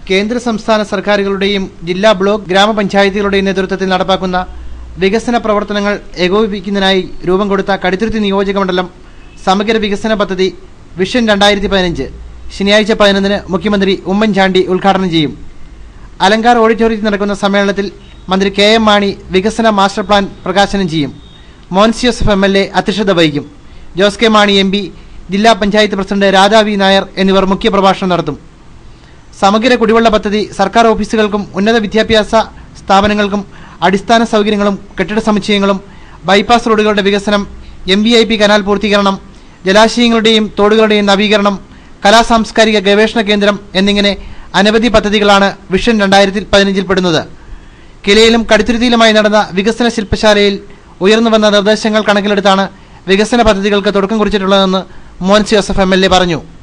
കേന്ദ്ര സംസ്ഥാന സർക്കാരുകളുടെയും ജില്ലാ ബ്ലോക്ക് ഗ്രാമപഞ്ചായത്തുകളുടെയും നേതൃത്വത്തിൽ നടപ്പാക്കുന്ന വികസന പ്രവർത്തനങ്ങൾ ഏകോപിപ്പിക്കുന്നതിനായി രൂപം കൊടുത്ത കടുത്തുരുത്തി നിയോജക മണ്ഡലം സമഗ്ര വികസന പദ്ധതി വിഷൻ രണ്ടായിരത്തി പതിനഞ്ച് ശനിയാഴ്ച പതിനൊന്നിന് മുഖ്യമന്ത്രി ഉമ്മൻചാണ്ടി ഉദ്ഘാടനം ചെയ്യും അലങ്കാർ ഓഡിറ്റോറിയത്തിൽ നടക്കുന്ന സമ്മേളനത്തിൽ മന്ത്രി കെ എം മാണി വികസന മാസ്റ്റർ പ്ലാൻ പ്രകാശനം ചെയ്യും Monsy Joseph M L A അധ്യക്ഷത വഹിക്കും Jose K Mani M P ജില്ലാ പഞ്ചായത്ത് പ്രസിഡന്റ് രാധാ വി നായർ എന്നിവർ മുഖ്യപ്രഭാഷണം നടത്തും സമഗ്ര കുടിവെള്ള പദ്ധതി സർക്കാർ ഓഫീസുകൾക്കും ഉന്നത വിദ്യാഭ്യാസ സ്ഥാപനങ്ങൾക്കും അടിസ്ഥാന സൗകര്യങ്ങളും കെട്ടിട സമുച്ചയങ്ങളും ബൈപ്പാസ് റോഡുകളുടെ വികസനം M V I P canal പൂർത്തീകരണം ജലാശയങ്ങളുടെയും തോടുകളുടെയും നവീകരണം കലാസാംസ്കാരിക ഗവേഷണ കേന്ദ്രം എന്നിങ്ങനെ അനവധി പദ്ധതികളാണ് വിഷൻ രണ്ടായിരത്തി പതിനഞ്ചിൽ പെടുന്നത് കിലയിലും കടുത്തുരുത്തിയിലുമായി നടന്ന വികസന ശില്പശാലയിൽ ഉയർന്നു വന്ന നിർദ്ദേശങ്ങൾ കണക്കിലെടുത്താണ് വികസന പദ്ധതികൾക്ക് തുടക്കം കുറിച്ചിട്ടുള്ളതെന്ന് Monsy Joseph M L A പറഞ്ഞു